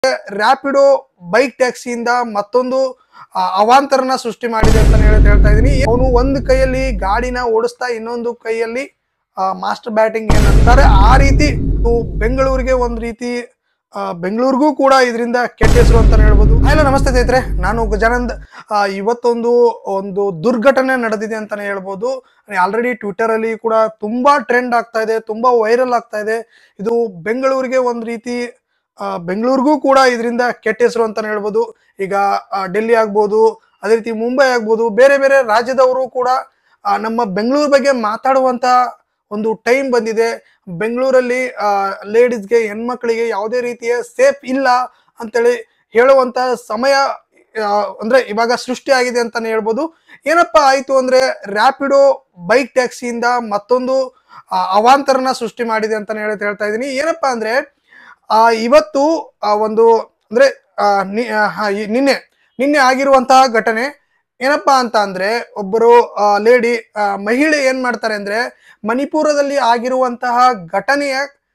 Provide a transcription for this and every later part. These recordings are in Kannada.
ರ್ಯಾಪಿಡೋ ಬೈಕ್ ಟ್ಯಾಕ್ಸಿಯಿಂದ ಮತ್ತೊಂದು ಆ, ಅವಾಂತರನ ಸೃಷ್ಟಿ ಮಾಡಿದೆ ಅಂತ ಹೇಳಿ ಹೇಳ್ತಾ ಇದ್ದೀನಿ ಅವನು ಒಂದು ಕೈಯಲ್ಲಿ ಗಾಡಿನ ಓಡಿಸ್ತಾ ಇನ್ನೊಂದು ಕೈಯಲ್ಲಿ ಮಾಸ್ಟರ್ ಬ್ಯಾಟಿಂಗ್ ಏನಂತಾರೆ ಆ ರೀತಿ ಇವು ಬೆಂಗಳೂರಿಗೆ ಒಂದು ರೀತಿ ಆ, ಬೆಂಗಳೂರಿಗೂ ಕೂಡ ಇದರಿಂದ ಕೆಟ್ಟ ಹೆಸರು ಅಂತ ಹೇಳ್ಬೋದು ಹಲೋ ನಮಸ್ತೆ ಸ್ನೇಹಿತರೆ ನಾನು ಗಜಾನಂದ್ ಆ, ಇವತ್ತೊಂದು ಒಂದು ದುರ್ಘಟನೆ ನಡೆದಿದೆ ಅಂತಾನೆ ಹೇಳ್ಬೋದು ಆಲ್ರೆಡಿ ಟ್ವಿಟರ್ ಅಲ್ಲಿ ಕೂಡ ತುಂಬಾ ಟ್ರೆಂಡ್ ಆಗ್ತಾ ಇದೆ ತುಂಬಾ ವೈರಲ್ ಆಗ್ತಾ ಇದೆ ಇದು ಬೆಂಗಳೂರಿಗೆ ಒಂದು ರೀತಿ ಆ, ಬೆಂಗಳೂರಿಗೂ ಕೂಡ ಇದರಿಂದ ಕೆಟ್ಟ ಹೆಸರು ಅಂತಾನೆ ಹೇಳ್ಬೋದು ಈಗ ಆ, ಡೆಲ್ಲಿ ಆಗ್ಬೋದು ಅದೇ ರೀತಿ ಮುಂಬೈ ಆಗ್ಬೋದು ಬೇರೆ ಬೇರೆ ರಾಜ್ಯದವರು ಕೂಡ ಆ, ನಮ್ಮ ಬೆಂಗಳೂರು ಬಗ್ಗೆ ಮಾತಾಡುವಂತ ಒಂದು ಟೈಮ್ ಬಂದಿದೆ ಬೆಂಗಳೂರಲ್ಲಿ ಲೇಡೀಸ್ಗೆ ಹೆಣ್ಮಕ್ಳಿಗೆ ಯಾವುದೇ ರೀತಿಯ ಸೇಫ್ ಇಲ್ಲ ಅಂತೇಳಿ ಹೇಳುವಂತ ಸಮಯ ಆ, ಅಂದ್ರೆ ಇವಾಗ ಸೃಷ್ಟಿ ಆಗಿದೆ ಅಂತಾನೆ ಹೇಳ್ಬೋದು ಏನಪ್ಪ ಆಯ್ತು ಅಂದ್ರೆ ರ್ಯಾಪಿಡೋ ಬೈಕ್ ಟ್ಯಾಕ್ಸಿಯಿಂದ ಮತ್ತೊಂದು ಆ, ಅವಾಂತರನ ಸೃಷ್ಟಿ ಮಾಡಿದೆ ಅಂತಾನೆ ಹೇಳಿ ಹೇಳ್ತಾ ಇದ್ದೀನಿ ಏನಪ್ಪಾ ಅಂದ್ರೆ ಆ, ಇವತ್ತು ಆ, ಒಂದು ಅಂದ್ರೆ ಆ, ನಿ- ಆ, ಹ, ಈ ನಿನ್ನೆ ನಿನ್ನೆ ಆಗಿರುವಂತಹ ಘಟನೆ ಏನಪ್ಪಾ ಅಂತ ಅಂದ್ರೆ ಒಬ್ಬರು ಲೇಡಿ ಮಹಿಳೆ ಏನ್ ಮಾಡ್ತಾರೆ ಅಂದ್ರೆ ಮಣಿಪುರದಲ್ಲಿ ಆಗಿರುವಂತಹ ಘಟನೆಯ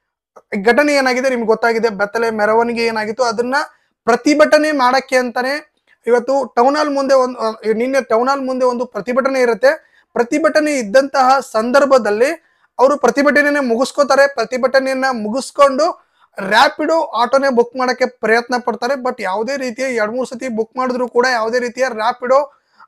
ಘಟನೆ ಏನಾಗಿದೆ ನಿಮ್ಗೆ ಗೊತ್ತಾಗಿದೆ ಬೆತ್ತಲೆ ಮೆರವಣಿಗೆ ಏನಾಗಿತ್ತು ಅದನ್ನ ಪ್ರತಿಭಟನೆ ಮಾಡಕ್ಕೆ ಅಂತಾನೆ ಇವತ್ತು ಟೌನ್ ಹಾಲ್ ಮುಂದೆ ಒಂದು ಆ, ನಿನ್ನೆ ಟೌನ್ ಹಾಲ್ ಮುಂದೆ ಒಂದು ಪ್ರತಿಭಟನೆ ಇರುತ್ತೆ ಪ್ರತಿಭಟನೆ ಇದ್ದಂತಹ ಸಂದರ್ಭದಲ್ಲಿ ಅವರು ಪ್ರತಿಭಟನೆಯನ್ನ ಮುಗಿಸ್ಕೋತಾರೆ ಪ್ರತಿಭಟನೆಯನ್ನ ಮುಗಿಸ್ಕೊಂಡು ರ್ಯಾಪಿಡೋ ಆಟೋನೇ ಬುಕ್ ಮಾಡಕ್ಕೆ ಪ್ರಯತ್ನ ಪಡ್ತಾರೆ ಬಟ್ ಯಾವುದೇ ರೀತಿಯ ಎರಡ್ ಮೂರು ಸತಿ ಬುಕ್ ಮಾಡಿದ್ರು ಕೂಡ ಯಾವುದೇ ರೀತಿಯ ರ್ಯಾಪಿಡೋ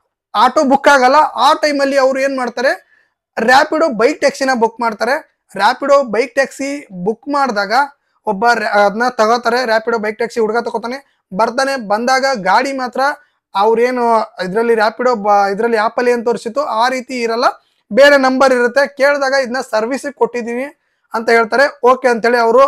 ಆಟೋ ಬುಕ್ ಆಗಲ್ಲ ಆ ಟೈಮಲ್ಲಿ ಅವ್ರು ಏನ್ ಮಾಡ್ತಾರೆ ರ್ಯಾಪಿಡೋ ಬೈಕ್ ಟ್ಯಾಕ್ಸಿನ ಬುಕ್ ಮಾಡ್ತಾರೆ ರ್ಯಾಪಿಡೋ ಬೈಕ್ ಟ್ಯಾಕ್ಸಿ ಬುಕ್ ಮಾಡಿದಾಗ ಒಬ್ಬ ರ- ಅದನ್ನ ತಗೋತಾರೆ ರ್ಯಾಪಿಡೋ ಬೈಕ್ ಟ್ಯಾಕ್ಸಿ ಹುಡುಗ ತಗೋತಾನೆ ಬರ್ತಾನೆ ಬಂದಾಗ ಗಾಡಿ ಮಾತ್ರ ಅವ್ರೇನು ಇದರಲ್ಲಿ ರ್ಯಾಪಿಡೋ ಇದರಲ್ಲಿ ಆಪಲ್ಲಿ ಏನ್ ತೋರಿಸಿತ್ತು ಆ ರೀತಿ ಇರಲ್ಲ ಬೇರೆ ನಂಬರ್ ಇರುತ್ತೆ ಕೇಳಿದಾಗ ಇದನ್ನ ಸರ್ವಿಸ್ ಕೊಟ್ಟಿದೀನಿ ಅಂತ ಹೇಳ್ತಾರೆ ಓಕೆ ಅಂತೇಳಿ ಅವರು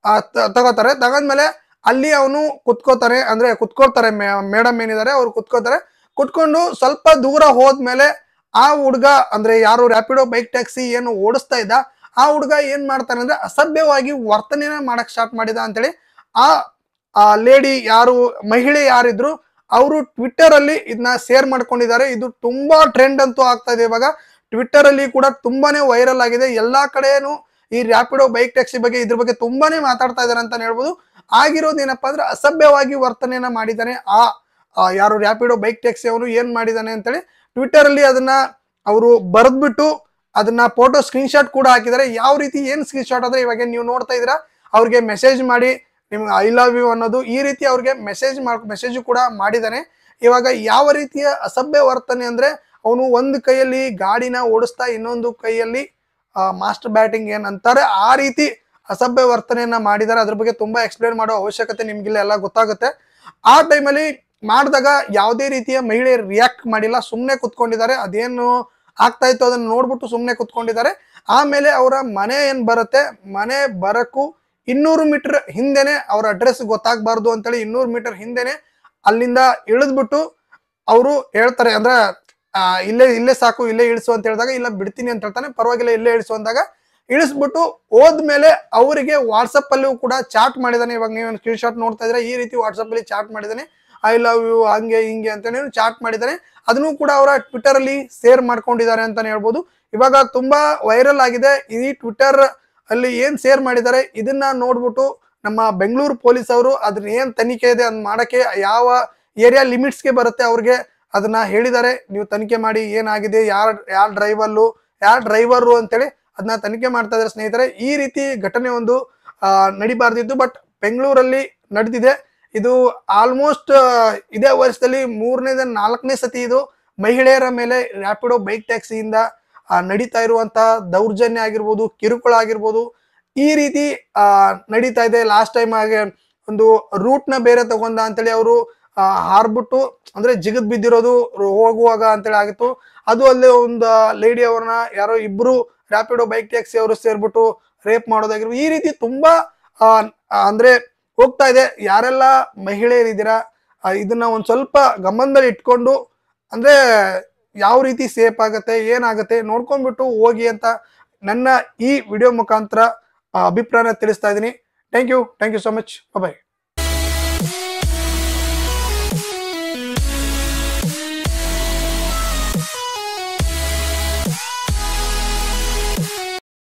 ತಗೋತಾರೆ ತಗೊಂಡ್ಮೇಲೆ ಅಲ್ಲಿ ಅವನು ಕುತ್ಕೋತಾರೆ ಅಂದ್ರೆ ಕುತ್ಕೊಳ್ತಾರೆ ಮೇಡಮ್ ಏನಿದ್ದಾರೆ ಅವ್ರು ಕುತ್ಕೋತಾರೆ ಕುತ್ಕೊಂಡು ಸ್ವಲ್ಪ ದೂರ ಹೋದ್ಮೇಲೆ ಆ ಹುಡುಗ ಅಂದ್ರೆ ಯಾರು ರ್ಯಾಪಿಡೋ ಬೈಕ್ ಟ್ಯಾಕ್ಸಿ ಏನು ಓಡಿಸ್ತಾ ಇದ್ದ ಆ ಹುಡುಗ ಏನ್ ಮಾಡ್ತಾನೆ ಅಂದ್ರೆ ಅಸಭ್ಯವಾಗಿ ವರ್ತನೆನ ಮಾಡಕ್ ಸ್ಟಾರ್ಟ್ ಮಾಡಿದ ಅಂತೇಳಿ ಆ ಆ ಲೇಡಿ ಯಾರು ಮಹಿಳೆ ಯಾರಿದ್ರು ಅವರು ಟ್ವಿಟ್ಟರ್ ಅಲ್ಲಿ ಇದನ್ನ ಶೇರ್ ಮಾಡ್ಕೊಂಡಿದ್ದಾರೆ ಇದು ತುಂಬಾ ಟ್ರೆಂಡ್ ಅಂತೂ ಆಗ್ತಾ ಇದೆ ಇವಾಗ ಟ್ವಿಟ್ಟರ್ ಅಲ್ಲಿ ಕೂಡ ತುಂಬಾನೇ ವೈರಲ್ ಆಗಿದೆ ಎಲ್ಲಾ ಕಡೆನೂ ಈ ರ್ಯಾಪಿಡೋ ಬೈಕ್ ಟ್ಯಾಕ್ಸಿ ಬಗ್ಗೆ ಇದ್ರ ಬಗ್ಗೆ ತುಂಬಾನೇ ಮಾತಾಡ್ತಾ ಇದಾರೆ ಅಂತ ಹೇಳ್ಬೋದು ಆಗಿರೋದು ಏನಪ್ಪಾ ಅಂದ್ರೆ ಅಸಭ್ಯವಾಗಿ ವರ್ತನೆಯನ್ನ ಮಾಡಿದ್ದಾನೆ ಆ ಆ ಯಾರು ರ್ಯಾಪಿಡೋ ಬೈಕ್ ಟ್ಯಾಕ್ಸಿ ಅವನು ಏನ್ ಮಾಡಿದಾನೆ ಅಂತೇಳಿ ಟ್ವಿಟ್ಟರ್ ಅಲ್ಲಿ ಅದನ್ನ ಅವರು ಬರೆದ್ಬಿಟ್ಟು ಅದನ್ನ ಫೋಟೋ ಸ್ಕ್ರೀನ್ ಶಾಟ್ ಕೂಡ ಹಾಕಿದ್ದಾರೆ ಯಾವ ರೀತಿ ಏನ್ ಸ್ಕ್ರೀನ್ ಶಾಟ್ ಅಂದ್ರೆ ಇವಾಗ ನೀವು ನೋಡ್ತಾ ಇದ್ದೀರಾ ಅವ್ರಿಗೆ ಮೆಸೇಜ್ ಮಾಡಿ ನಿಮ್ಗೆ ಐ ಲವ್ ಯು ಅನ್ನೋದು ಈ ರೀತಿ ಅವ್ರಿಗೆ ಮೆಸೇಜ್ ಮಾಡ್ ಮೆಸೇಜ್ ಕೂಡ ಮಾಡಿದಾನೆ ಇವಾಗ ಯಾವ ರೀತಿಯ ಅಸಭ್ಯ ವರ್ತನೆ ಅಂದ್ರೆ ಅವನು ಒಂದು ಕೈಯಲ್ಲಿ ಗಾಡಿನ ಓಡಿಸ್ತಾ ಇನ್ನೊಂದು ಕೈಯಲ್ಲಿ ಮಾಸ್ಟರ್ ಬ್ಯಾಟಿಂಗ್ ಏನ್ ಅಂತಾರೆ ಆ ರೀತಿ ಅಸಭ್ಯ ವರ್ತನೆಯನ್ನ ಮಾಡಿದ್ದಾರೆ ಅದ್ರ ಬಗ್ಗೆ ತುಂಬಾ ಎಕ್ಸ್ಪ್ಲೇನ್ ಮಾಡೋ ಅವಶ್ಯಕತೆ ನಿಮ್ಗಿಲ್ಲ ಎಲ್ಲ ಗೊತ್ತಾಗುತ್ತೆ ಆ ಟೈಮಲ್ಲಿ ಮಾಡಿದಾಗ ಯಾವುದೇ ರೀತಿಯ ಮಹಿಳೆ ರಿಯಾಕ್ಟ್ ಮಾಡಿಲ್ಲ ಸುಮ್ಮನೆ ಕುತ್ಕೊಂಡಿದ್ದಾರೆ ಅದೇನು ಆಗ್ತಾ ಇತ್ತು ಅದನ್ನ ನೋಡ್ಬಿಟ್ಟು ಸುಮ್ಮನೆ ಕುತ್ಕೊಂಡಿದ್ದಾರೆ ಆಮೇಲೆ ಅವರ ಮನೆ ಏನ್ ಬರುತ್ತೆ ಮನೆ ಬರಕ್ಕೂ ಇನ್ನೂರು ಮೀಟರ್ ಹಿಂದೆನೆ ಅವ್ರ ಅಡ್ರೆಸ್ ಗೊತ್ತಾಗಬಾರ್ದು ಅಂತೇಳಿ ಇನ್ನೂರು ಮೀಟರ್ ಹಿಂದೆನೆ ಅಲ್ಲಿಂದ ಇಳಿದ್ಬಿಟ್ಟು ಅವರು ಹೇಳ್ತಾರೆ ಅಂದ್ರೆ ಆ, ಇಲ್ಲೇ ಇಲ್ಲೇ ಸಾಕು ಇಲ್ಲೇ ಇಳಿಸು ಅಂತ ಹೇಳಿದಾಗ ಇಲ್ಲ ಬಿಡ್ತೀನಿ ಅಂತ ಹೇಳ್ತಾನೆ ಪರವಾಗಿಲ್ಲ ಇಲ್ಲೇ ಇಳಿಸು ಅಂದಾಗ ಇಳಿಸ್ಬಿಟ್ಟು ಹೋದ್ಮೇಲೆ ಅವರಿಗೆ ವಾಟ್ಸಪ್ ಅಲ್ಲೂ ಕೂಡ ಚಾಟ್ ಮಾಡಿದಾನೆ ಇವಾಗ ನೀವು ಸ್ಕ್ರೀನ್ ಶಾಟ್ ನೋಡ್ತಾ ಇದ್ರೆ ಈ ರೀತಿ ವಾಟ್ಸಪ್ ಅಲ್ಲಿ ಚಾಟ್ ಮಾಡಿದಾನೆ ಐ ಲವ್ ಯು ಹಂಗೆ ಹಿಂಗೆ ಅಂತ ಚಾಟ್ ಮಾಡಿದಾನೆ ಅದನ್ನು ಕೂಡ ಅವರ ಟ್ವಿಟರ್ ಅಲ್ಲಿ ಶೇರ್ ಮಾಡ್ಕೊಂಡಿದ್ದಾರೆ ಅಂತಾನೆ ಹೇಳ್ಬೋದು ಇವಾಗ ತುಂಬಾ ವೈರಲ್ ಆಗಿದೆ ಈ ಟ್ವಿಟರ್ ಅಲ್ಲಿ ಏನ್ ಶೇರ್ ಮಾಡಿದ್ದಾರೆ ಇದನ್ನ ನೋಡ್ಬಿಟ್ಟು ನಮ್ಮ ಬೆಂಗಳೂರು ಪೊಲೀಸ್ ಅವರು ಅದನ್ನ ಏನ್ ತನಿಖೆ ಇದೆ ಅದ್ ಮಾಡಕ್ಕೆ ಯಾವ ಏರಿಯಾ ಲಿಮಿಟ್ಸ್ಗೆ ಬರುತ್ತೆ ಅವ್ರಿಗೆ ಅದನ್ನ ಹೇಳಿದ್ದಾರೆ ನೀವು ತನಿಖೆ ಮಾಡಿ ಏನಾಗಿದೆ ಯಾರ ಯಾರ ಡ್ರೈವರ್ಲು ಯಾರ ಡ್ರೈವರು ಅಂತೇಳಿ ಅದನ್ನ ತನಿಖೆ ಮಾಡ್ತಾ ಇದ್ದಾರೆ ಸ್ನೇಹಿತರೆ ಈ ರೀತಿ ಘಟನೆ ಒಂದು ಆ, ನಡಿಬಾರ್ದಿತ್ತು ಬಟ್ ಬೆಂಗಳೂರಲ್ಲಿ ನಡೆದಿದೆ ಇದು ಆಲ್ಮೋಸ್ಟ್ ಇದೇ ವರ್ಷದಲ್ಲಿ ಮೂರನೇ ನಾಲ್ಕನೇ ಸತಿ ಇದು ಮಹಿಳೆಯರ ಮೇಲೆ ರ್ಯಾಪಿಡೋ ಬೈಕ್ ಟ್ಯಾಕ್ಸಿಯಿಂದ ಆ, ನಡೀತಾ ಇರುವಂತಹ ದೌರ್ಜನ್ಯ ಆಗಿರ್ಬೋದು ಕಿರುಕುಳ ಆಗಿರ್ಬೋದು ಈ ರೀತಿ ಆ, ನಡೀತಾ ಇದೆ ಲಾಸ್ಟ್ ಟೈಮ್ ಹಾಗೆ ಒಂದು ರೂಟ್ ನ ಬೇರೆ ತಗೊಂಡ ಅಂತೇಳಿ ಅವರು ಹಾರ್ಬಿಟ್ಟು ಅಂದ್ರೆ ಜಿಗದ್ ಬಿದ್ದಿರೋದು ರೋ- ಹೋಗುವಾಗ ಅಂತೇಳಿ ಆಗಿತ್ತು ಅದು ಅಲ್ಲೇ ಒಂದು ಲೇಡಿ ಅವ್ರನ್ನ ಯಾರೋ ಇಬ್ರು ರ್ಯಾಪಿಡೋ ಬೈಕ್ ಟ್ಯಾಕ್ಸಿ ಅವರು ಸೇರ್ಬಿಟ್ಟು ರೇಪ್ ಮಾಡೋದಾಗಿರ್ಬೋದು ಈ ರೀತಿ ತುಂಬಾ ಆ, ಅಂದ್ರೆ ಹೋಗ್ತಾ ಇದೆ ಯಾರೆಲ್ಲ ಮಹಿಳೆಯರಿದ್ದೀರಾ ಆ, ಇದನ್ನ ಒಂದ್ ಸ್ವಲ್ಪ ಗಮನದಲ್ಲಿ ಇಟ್ಕೊಂಡು ಅಂದ್ರೆ ಯಾವ ರೀತಿ ಸೇಫ್ ಆಗತ್ತೆ ಏನಾಗತ್ತೆ ನೋಡ್ಕೊಂಡ್ಬಿಟ್ಟು ಹೋಗಿ ಅಂತ ನನ್ನ ಈ ವಿಡಿಯೋ ಮುಖಾಂತರ ಆ, ಅಭಿಪ್ರಾಯನ ತಿಳಿಸ್ತಾ ಇದ್ದೀನಿ thank you thank you so much bye